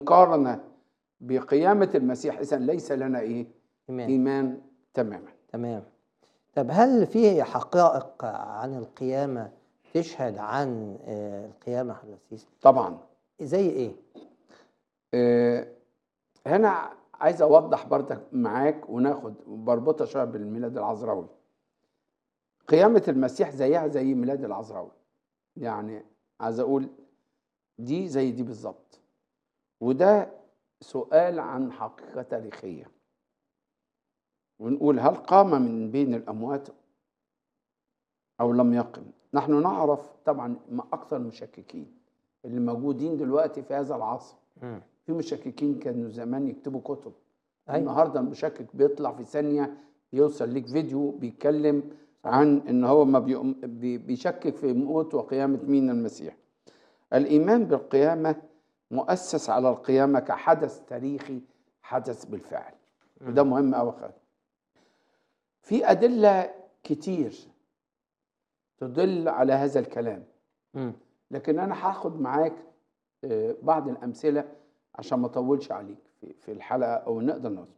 مقارنة بقيامة المسيح إذا ليس لنا إيه؟ إيمان إيمان تماما تمام طب هل في حقائق عن القيامة تشهد عن آه، القيامة حضرتك طبعا زي إيه؟ آه، هنا عايز أوضح برضك معاك وناخد بربطها شوية بالميلاد العذراوي قيامة المسيح زيها زي ميلاد العذراوي يعني عايز أقول دي زي دي بالظبط وده سؤال عن حقيقة تاريخية ونقول هل قام من بين الأموات أو لم يقم نحن نعرف طبعا ما أكثر المشككين اللي موجودين دلوقتي في هذا العصر مم. في مشككين كانوا زمان يكتبوا كتب أيوة. النهارده المشكك بيطلع في ثانيه يوصل ليك فيديو بيتكلم عن ان هو ما بيقوم- بي- بيشكك في موت وقيامه مين المسيح الايمان بالقيامه مؤسس على القيامه كحدث تاريخي حدث بالفعل وده مهم قوي في ادله كتير تدل على هذا الكلام مم. لكن انا هاخد معاك آه، بعض الامثله عشان ما اطولش عليك في- في الحلقه او نقدر نوصل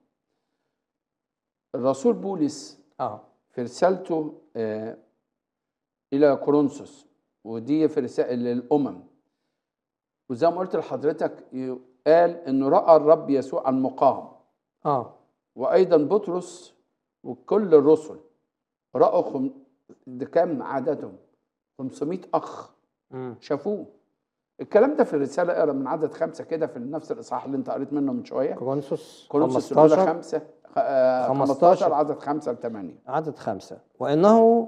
الرسول بولس آه في رسالته آه، الى كورنثوس ودي في رسائل للامم وزي ما قلت لحضرتك ي- قال انه راى الرب يسوع المقام آه وايضا بطرس وكل الرسل راوا خم... ده كام عددهم 500 اخ مم. شافوه الكلام ده في الرساله اقرا من عدد خمسه كده في نفس الاصحاح اللي انت قريت منه من شويه كورنثوس كورنثوس الاولى 15 خمسه آه، 15 15 عدد خمسه لثمانيه عدد خمسة وإنه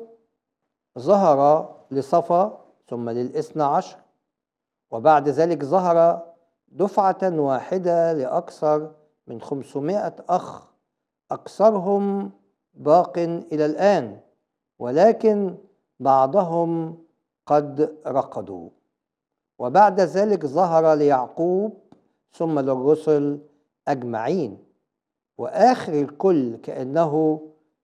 ظهر لصفا ثم للإثنى عشر وبعد ذلك ظهر دفعة واحدة لأكثر من خمسمائة أخ أكثرهم باق إلى الآن ولكن بعضهم قد رقدوا وبعد ذلك ظهر ليعقوب ثم للرسل أجمعين وآخر الكل كأنه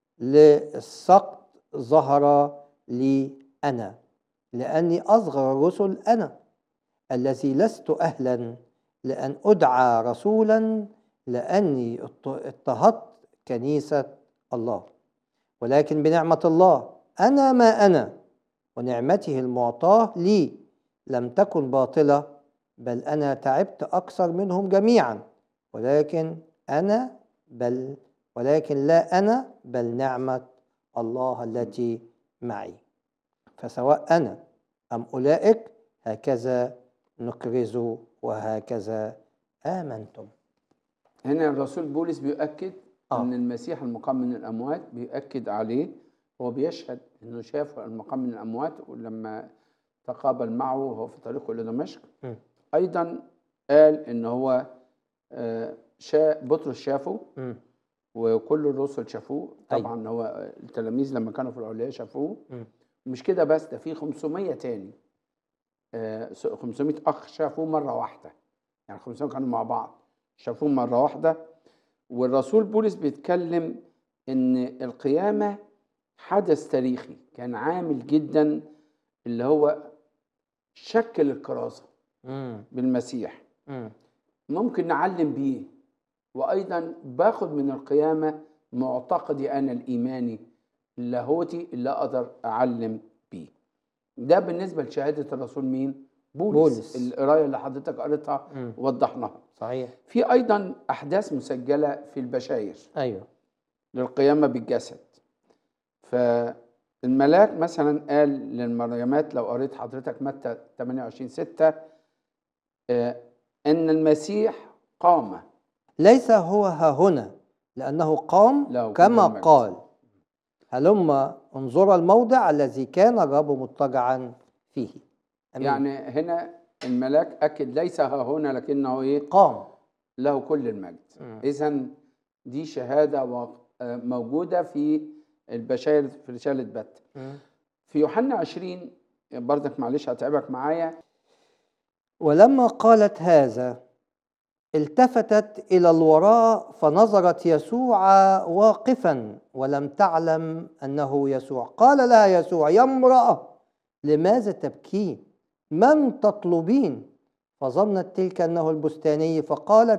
للسقط ظهر لي أنا لأني أصغر الرسل أنا الذي لست أهلا لأن أدعى رسولا لأني اضط- اضطهدت كنيسة الله ولكن بنعمة الله أنا ما أنا ونعمته المعطاة لي لم تكن باطلة بل أنا تعبت أكثر منهم جميعا ولكن أنا بل ولكن لا أنا بل نعمة الله التي معي فسواء أنا أم أولئك هكذا نكرز وهكذا آمنتم هنا الرسول بولس بيؤكد آه. ان المسيح المقام من الاموات بيؤكد عليه هو بيشهد انه شاف المقام من الاموات ولما تقابل معه وهو في طريقه الى دمشق م. ايضا قال ان هو آه، شا بطرس شافه مم. وكل الرسل شافوه أيوة. طبعا هو التلاميذ لما كانوا في العليا شافوه مم. مش كده بس ده في 500 تاني آه، 500 اخ شافوه مره واحده يعني 500 كانوا مع بعض شافوه مره واحده والرسول بولس بيتكلم ان القيامه حدث تاريخي كان عامل جدا اللي هو شكل الكرازه مم. بالمسيح مم. ممكن نعلم بيه وايضا باخد من القيامه معتقدي انا الايماني اللاهوتي اللي اقدر اعلم بيه ده بالنسبه لشهاده الرسول مين بولس, بولس. القرايه اللي حضرتك قريتها مم. وضحناها صحيح في ايضا احداث مسجله في البشاير أيوه للقيامه بالجسد فالملاك مثلا قال للمريمات لو قريت حضرتك متى 28 6 آه، ان المسيح قام ليس هو ها هنا لأنه قام له كما كل المجد. قال هلم انظر الموضع الذي كان الرب مضطجعا فيه أمين. يعني هنا الملاك اكد ليس ها هنا لكنه ايه قام له كل المجد مم. اذا دي شهاده و- آه، موجوده في البشائر في رساله بت مم. في يوحنا 20 برضك معلش هتعبك معايا ولما قالت هذا التفتت الى الوراء فنظرت يسوع واقفا ولم تعلم انه يسوع قال لها يسوع يا امراه لماذا تبكين من تطلبين فظنت تلك أنه البستاني فقالت